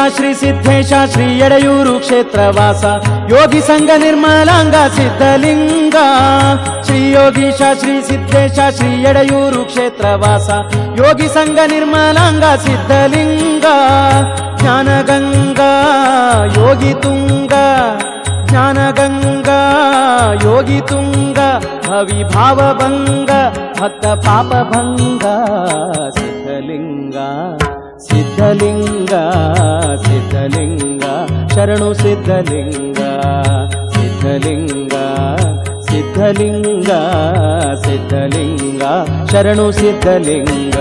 ಶ್ರೀ ಸಿದ್ದೇಶ ಶ್ರೀ ಎಡೆಯೂರು ಕ್ಷೇತ್ರವಾಸ ಯೋಗಿ ಸಂಘ ನಿರ್ಮಲಾಂಗ ಸಿದ್ಧಲಿಂಗ ಶ್ರೀ ಯೋಗೀಶ ಶ್ರೀ ಸಿದ್ದೇಶ ಶ್ರೀ ಎಡೆಯೂರು ಕ್ಷೇತ್ರವಾಸ ಯೋಗಿ ಸಂಘ ನಿರ್ಮಲಾಂಗ ಸಿದ್ಧಲಿಂಗ ಜ್ಞಾನಗಂಗಾ ಯೋಗಿ ತುಂಗ ಜ್ಞಾನಗಂಗಾ ಯೋಗಿ ತುಂಗ ಅವಿಭಾವ ಭಂಗ ಭಕ್ತ ಪಾಪ ಭಂಗ ಸಿದ್ಧಲಿಂಗ ಸಿದ್ಧಲಿಂಗ ಸಿದ್ಧಲಿಂಗ ಶರಣು ಸಿದ್ಧಲಿಂಗ ಸಿದ್ಧಲಿಂಗ ಸಿದ್ಧಲಿಂಗ ಸಿದ್ಧಲಿಂಗ ಶರಣು ಸಿದ್ಧಲಿಂಗ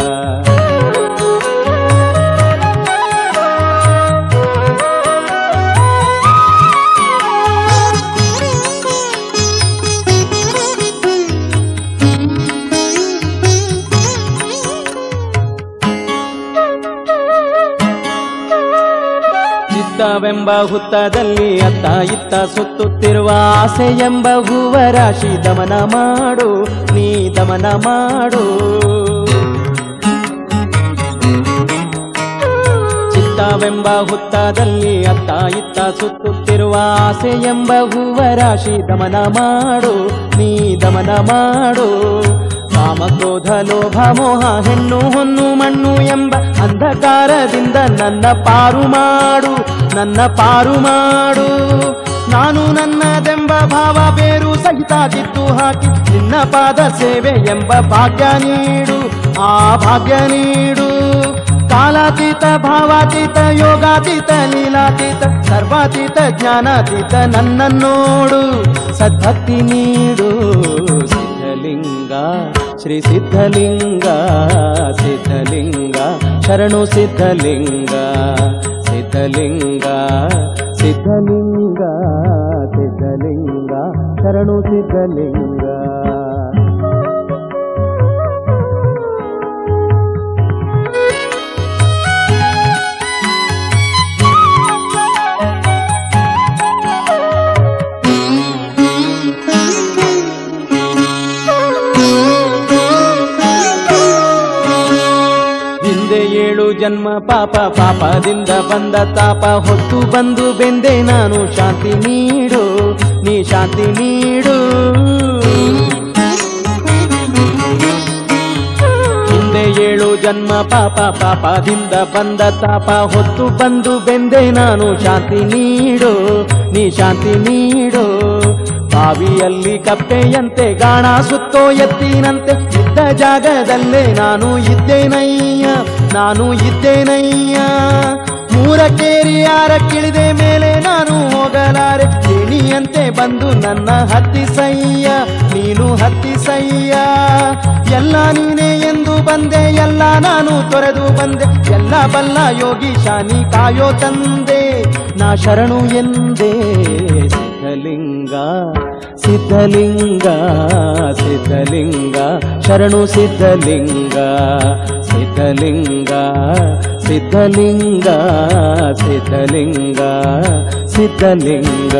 ಚಿತ್ತವೆಂಬ ಹುತ್ತದಲ್ಲಿ ಅತ್ತ ಇತ್ತ ಸುತ್ತುತ್ತಿರುವ ಆಸೆ ಎಂಬ ಹೂವ ರಾಶಿ ದಮನ ಮಾಡು ನೀ ದಮನ ಮಾಡು ಚಿತ್ತವೆಂಬ ಹುತ್ತದಲ್ಲಿ ಅತ್ತ ಇತ್ತ ಸುತ್ತುತ್ತಿರುವ ಆಸೆ ಎಂಬ ಹೂವ ರಾಶಿ ದಮನ ಮಾಡು ನೀ ದಮನ ಮಾಡು ಕಾಮ ಕ್ರೋಧ ಲೋಭ ಮೋಹ ಹೆಣ್ಣು ಹೊನ್ನು ಮಣ್ಣು ಎಂಬ ಅಂಧಕಾರದಿಂದ ನನ್ನ ಪಾರು ಮಾಡು ನನ್ನ ಪಾರು ಮಾಡು ನಾನು ನನ್ನದೆಂಬ ಭಾವ ಬೇರು ಸಹಿತ ಕಿತ್ತು ಹಾಕಿ ನಿನ್ನ ಪಾದ ಸೇವೆ ಎಂಬ ಭಾಗ್ಯ ನೀಡು ಆ ಭಾಗ್ಯ ನೀಡು ಕಾಲಾತೀತ ಭಾವಾತೀತ ಯೋಗಾತೀತ ಲೀಲಾತೀತ ಸರ್ವಾತೀತ ಜ್ಞಾನಾತೀತ ನನ್ನ ನೋಡು ಸದ್ಭಕ್ತಿ ನೀಡು ಸಿದ್ಧಲಿಂಗ ಶ್ರೀ ಸಿದ್ಧಲಿಂಗ ಸಿದ್ಧಲಿಂಗ ಶರಣು ಸಿದ್ಧಲಿಂಗ ಸಿದ್ಧಲಿಂಗ ಸಿದ್ಧಲಿಂಗ ಸಿದ್ಧಲಿಂಗ ಶರಣು ಸಿದ್ಧಲಿಂಗ ಹಿಂದೆ ಏಳು ಜನ್ಮ ಪಾಪ ಪಾಪದಿಂದ ಬಂದ ತಾಪ ಹೊತ್ತು ಬಂದು ಬೆಂದೆ ನಾನು ಶಾಂತಿ ನೀಡು ನೀ ಶಾಂತಿ ನೀಡು ಹಿಂದೆ ಏಳು ಜನ್ಮ ಪಾಪ ಪಾಪದಿಂದ ಬಂದ ತಾಪ ಹೊತ್ತು ಬಂದು ಬೆಂದೆ ನಾನು ಶಾಂತಿ ನೀಡು ನೀ ಶಾಂತಿ ನೀಡು ಬಾವಿಯಲ್ಲಿ ಕಪ್ಪೆಯಂತೆ ಗಾಣ ಸುತ್ತೋ ಎತ್ತಿನಂತೆ ಇದ್ದ ಜಾಗದಲ್ಲೇ ನಾನು ಇದ್ದೇನಯ್ಯ ನಾನು ಇದ್ದೇನಯ್ಯ ಮೂರಕ್ಕೇರಿ ಆರಕ್ಕಿಳಿದೆ ಮೇಲೆ ನಾನು ಹೋಗಲಾರೆ ಗಿಣಿಯಂತೆ ಬಂದು ನನ್ನ ಹತ್ತಿಸಯ್ಯ ನೀನು ಹತ್ತಿಸಯ್ಯ ಎಲ್ಲ ನೀನೇ ಎಂದು ಬಂದೆ ಎಲ್ಲ ನಾನು ತೊರೆದು ಬಂದೆ ಎಲ್ಲ ಬಲ್ಲ ಯೋಗಿ ಶಾನಿ ಕಾಯೋ ತಂದೆ ನಾ ಶರಣು ಎಂದೇ ಸಿದ್ಧಲಿಂಗ ಸಿದ್ಧಲಿಂಗ ಸಿದ್ಧಲಿಂಗ ಶರಣು ಸಿದ್ಧಲಿಂಗ ಸಿದ್ಧಲಿಂಗ ಸಿದ್ಧಲಿಂಗ ಸಿದ್ಧಲಿಂಗ ಸಿದ್ಧಲಿಂಗ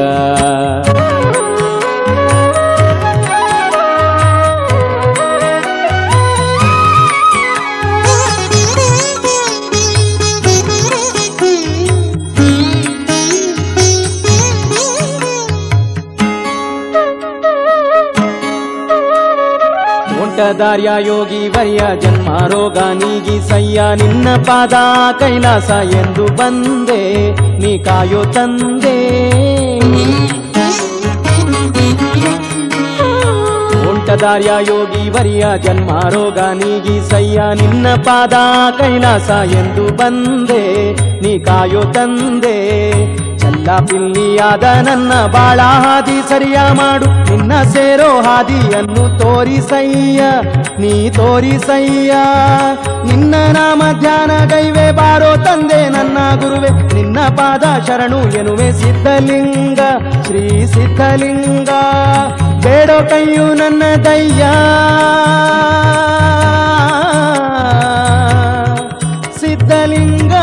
ದಾರ್ಯ ಯೋಗಿ ವರ್ಯ ಜನ್ಮ ರೋಗ ನೀಗಿ ಸಯ್ಯ ನಿನ್ನ ಪಾದ ಕೈಲಾಸ ಎಂದು ಬಂದೆ ನೀ ಕಾಯೋ ತಂದೆ ದಾರ್ಯ ಯೋಗಿ ವರ್ಯ ಜನ್ಮ ರೋಗ ನೀಗಿ ಸಯ್ಯ ನಿನ್ನ ಪಾದ ಕೈಲಾಸ ಎಂದು ಬಂದೆ ನೀ ಕಾಯೋ ತಂದೆ ಚಲ್ಲ ಪಿಲ್ಲಿಯಾದ ನನ್ನ ಬಾಳ ಹಾದಿ ಸರಿಯ ಮಾಡು ನಿನ್ನ ಸೇರೋ ಹಾದಿಯನ್ನು ತೋರಿಸಯ್ಯ ನೀ ತೋರಿಸಯ್ಯ ನಿನ್ನ ನಾಮ ಧ್ಯಾನ ಗೈವೆ ಬಾರೋ ತಂದೆ ನನ್ನ ಗುರುವೆ ನಿನ್ನ ಪಾದ ಶರಣು ಎನ್ನುವೆ ಸಿದ್ಧಲಿಂಗ ಶ್ರೀ ಸಿದ್ಧಲಿಂಗ ಬೇಡೋ ಕೈಯು ನನ್ನ ದಯ್ಯ ಸಿದ್ಧಲಿಂಗ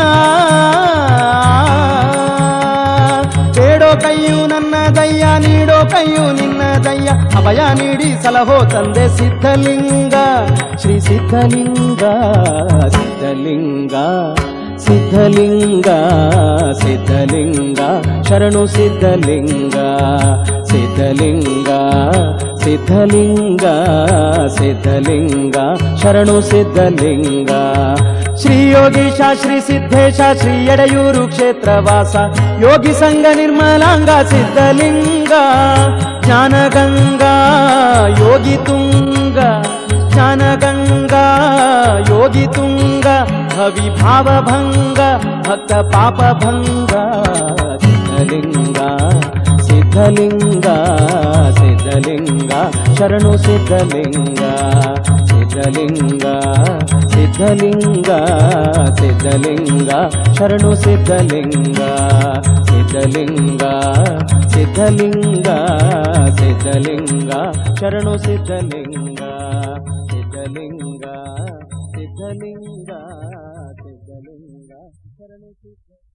ಬೇಡೋ ಕೈಯು ನನ್ನ ದಯ್ಯ ನೀಡೋ ಕೈಯು ನಿನ್ನ ದಯ್ಯ ಅಭಯ ನೀಡಿ ಸಲಹೋ ತಂದೆ ಸಿದ್ಧಲಿಂಗ ಶ್ರೀ ಸಿದ್ಧಲಿಂಗ ಸಿದ್ಧಲಿಂಗ ಸಿದ್ಧಲಿಂಗ ಸಿದ್ಧಲಿಂಗ ಶರಣು ಸಿದ್ಧಲಿಂಗ ಸಿದ್ಧಲಿಂಗ ಸಿದ್ಧಲಿಂಗ ಸಿದ್ಧಲಿಂಗ ಶರಣು ಸಿದ್ಧಲಿಂಗ ಶ್ರೀ ಯೋಗೀಶ ಶ್ರೀ ಸಿದ್ಧೇಶ ಶ್ರೀ ಎಡೆಯೂರು ಕ್ಷೇತ್ರವಾಸ ಯೋಗಿ ಸಂಘ ನಿರ್ಮಲಾಂಗ ಸಿದ್ಧಲಿಂಗ ಜ್ಞಾನಗಂಗಾ ಯೋಗಿ ತುಂಗ ಜ್ಞಾನಗಂಗಾ ಯೋಗಿ ತುಂಗ ಭವಿಭಾವ ಭಂಗ ಭಕ್ತ ಪಾಪ ಭಂಗ ಸಿದ್ಧಲಿಂಗ ಸಿದ್ಧಲಿಂಗ ಸಿದ್ಧಲಿಂಗ ಶರಣು ಸಿದ್ಧಲಿಂಗ ಸಿದ್ಧಲಿಂಗ ಸಿದ್ಧಲಿಂಗ ಸಿದ್ಧಲಿಂಗ ಶರಣು ಸಿದ್ಧಲಿಂಗ ಸಿದ್ಧಲಿಂಗ ಸಿದ್ಧಲಿಂಗ ಸಿದ್ಧಲಿಂಗ ಶರಣು ಸಿದ್ಧಲಿಂಗ ಸಿದ್ಧಲಿಂಗ ಸಿದ್ಧಲಿಂಗ ಸಿದ್ಧಲಿಂಗ ಶರಣು ಸಿದ್ಧ